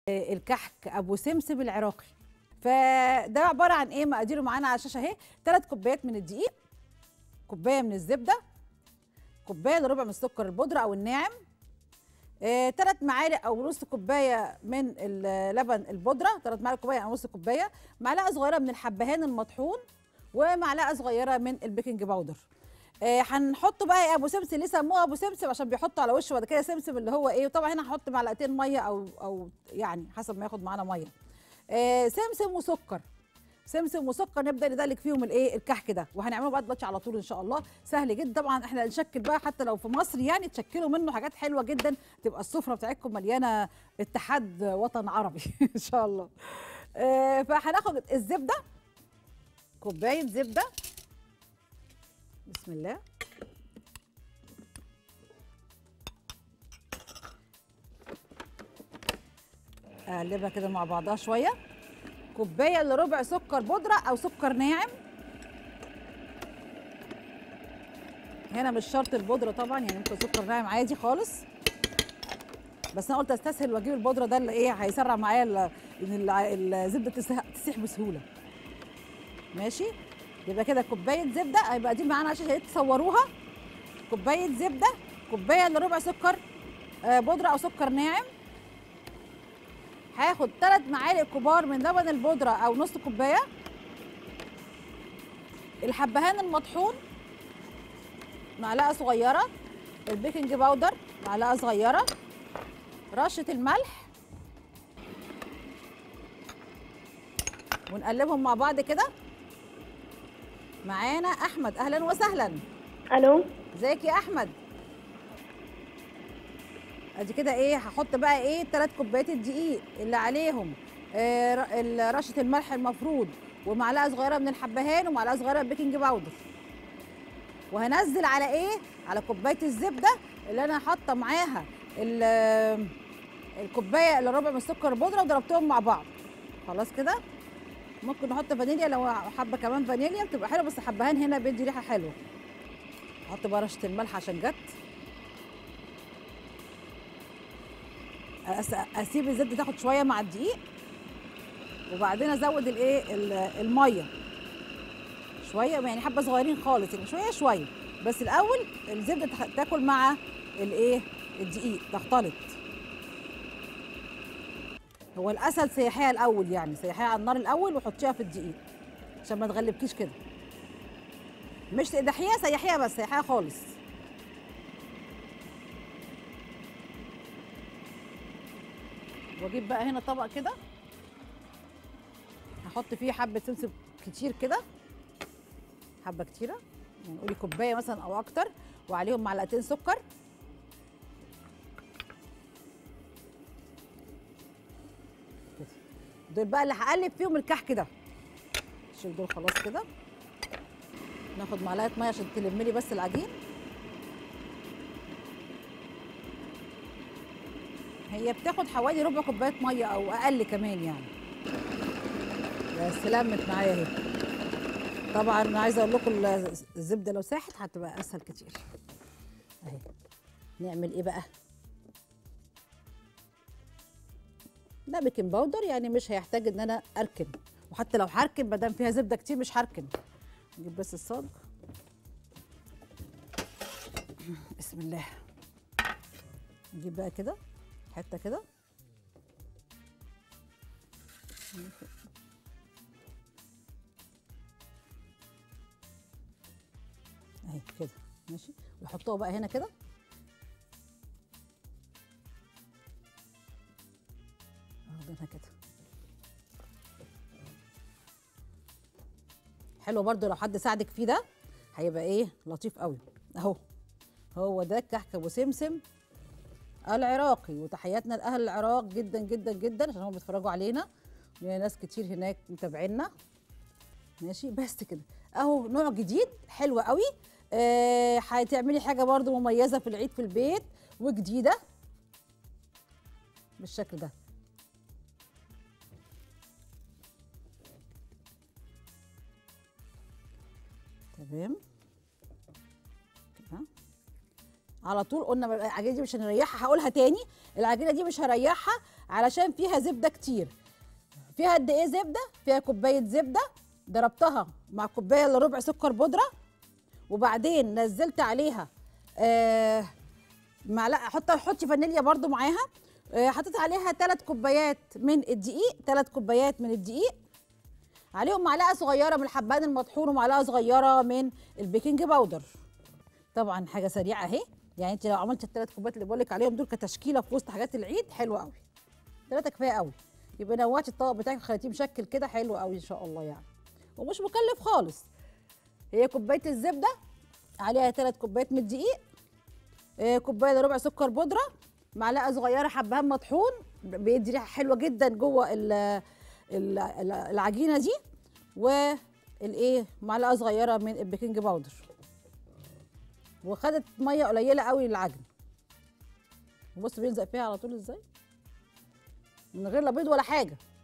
الكحك ابو سمسم العراقي فده عباره عن ايه مقاديره معانا على الشاشه اهي ثلاث كوبايات من الدقيق كوبايه من الزبده كوبايه الا ربع من السكر البودره او الناعم ثلاث معالق او نص كوبايه من اللبن البودره ثلاث معالق كوبايه او نص كوبايه معلقه صغيره من الحبهان المطحون ومعلقه صغيره من البيكنج باودر آه، هنحطه بقى يا ابو سمسم ليه سموه ابو سمسم عشان بيحطوا على وشه بعد كده سمسم اللي هو ايه وطبعا هنا هحط معلقتين ميه او او يعني حسب ما ياخد معانا ميه آه، سمسم وسكر سمسم وسكر نبدا ندلك فيهم الايه الكحك ده وهنعمله بقى دلوقتي على طول ان شاء الله سهل جدا طبعا احنا نشكل بقى حتى لو في مصر يعني تشكلوا منه حاجات حلوه جدا تبقى السفره بتاعتكم مليانه اتحاد وطن عربي ان شاء الله آه، فهناخد الزبده كوبايه زبده بسم الله اقلبها كده مع بعضها شويه كوبايه الا ربع سكر بودره او سكر ناعم هنا مش شرط البودره طبعا يعني ممكن سكر ناعم عادي خالص بس انا قلت استسهل واجيب البودره ده اللي ايه هيسرع معايا ال- ان الع- الزبده تسيح تسيح بسهوله ماشي يبقى كده كوبايه زبده هيبقى دي معانا عشان يا ريت تصوروها كوبايه زبده كوبايه الا ربع سكر آه، بودره او سكر ناعم هاخد ثلاث معالق كبار من لبن البودره او نص كوبايه الحبهان المطحون معلقه صغيره البيكنج باودر معلقه صغيره رشه الملح ونقلبهم مع بعض كده معانا احمد اهلا وسهلا الو ازيك يا احمد ادي كده ايه هحط بقى ايه ثلاث كوبايات الدقيق اللي عليهم آه ر- ال- رشه الملح المفروض ومعلقه صغيره من الحبهان ومعلقه صغيره من البيكنج باودر وهنزل على ايه على كوبايه الزبده اللي انا حاطه معاها ال- الكوبايه الا ربع من السكر البودره وضربتهم مع بعض خلاص كده ممكن نحط فانيليا لو حابه كمان فانيليا بتبقى حلوه بس الحبهان هنا بيدي ريحه حلوه احط بقى رشه الملح عشان جت أس- اسيب الزبده تاخد شويه مع الدقيق وبعدين ازود الايه ال- الميه شويه يعني حبه صغيرين خالص يعني شويه شويه بس الاول الزبده تخ- تاكل مع الايه الدقيق تختلط هو الاسهل سيحيها الاول يعني سيحيها على النار الاول وحطيها في الدقيق عشان ما تغلبكيش كده مش تقدحيها سيحيها بس سيحيها خالص واجيب بقى هنا طبق كده هحط فيه حبه سمسم كتير كده حبه كتيره يعني قولي كوبايه مثلا او اكتر وعليهم معلقتين سكر كده. دول بقى اللي هقلب فيهم الكحك ده شوف دول خلاص كده ناخد معلقه ميه عشان تلم لي بس العجين هي بتاخد حوالي ربع كوبايه ميه او اقل كمان يعني بس لمت معايا اهي طبعا أنا عايزه اقول لكم ال- الزبده لو ساحت هتبقى اسهل كتير اهي نعمل ايه بقى ده بيكنج باودر يعني مش هيحتاج ان انا اركن وحتى لو هركن ما دام فيها زبده كتير مش هركن نجيب بس الصاج بسم الله نجيب بقى كده حته كده اهي كده ماشي ويحطوها بقى هنا كده واخدينها كده حلو برضو لو حد ساعدك فيه ده هيبقى ايه لطيف قوي اهو هو ده الكحك ابو سمسم العراقي وتحياتنا لاهل العراق جدا جدا جدا عشان هم بيتفرجوا علينا لينا ناس كتير هناك متابعينا ماشي بس كده اهو نوع جديد حلو قوي آه، هتعملي حاجه برضو مميزه في العيد في البيت وجديده بالشكل ده تمام كده على طول قلنا العجينه دي مش هنريحها هقولها تاني العجينه دي مش هريحها علشان فيها زبده كتير فيها قد ايه زبده فيها كوبايه زبده ضربتها مع كوبايه الا ربع سكر بودره وبعدين نزلت عليها آه معلقه حط حطي فانيليا برضو معاها آه حطيت عليها ثلاث كوبايات من الدقيق ثلاث كوبايات من الدقيق عليهم معلقه صغيره من الحبان المطحون ومعلقه صغيره من البيكنج باودر طبعا حاجه سريعه اهي يعني انت لو عملت الثلاث كوبايات اللي بقول لك عليهم دول كتشكيله في وسط حاجات العيد حلوه قوي ثلاثه كفايه قوي يبقى نوعتي الطبق بتاعك خليتيه مشكل كده حلو قوي ان شاء الله يعني ومش مكلف خالص هي كوبايه الزبده عليها ثلاث كوبايات من الدقيق آه، كوبايه الا ربع سكر بودره معلقه صغيره حبهان مطحون بيدي ريحه حلوه جدا جوه ال- ال- ال- العجينه دي والايه معلقه صغيره من البيكنج باودر وخدت ميه قليله قوي للعجن بص بيلزق فيها على طول ازاي من غير لا بيض ولا حاجه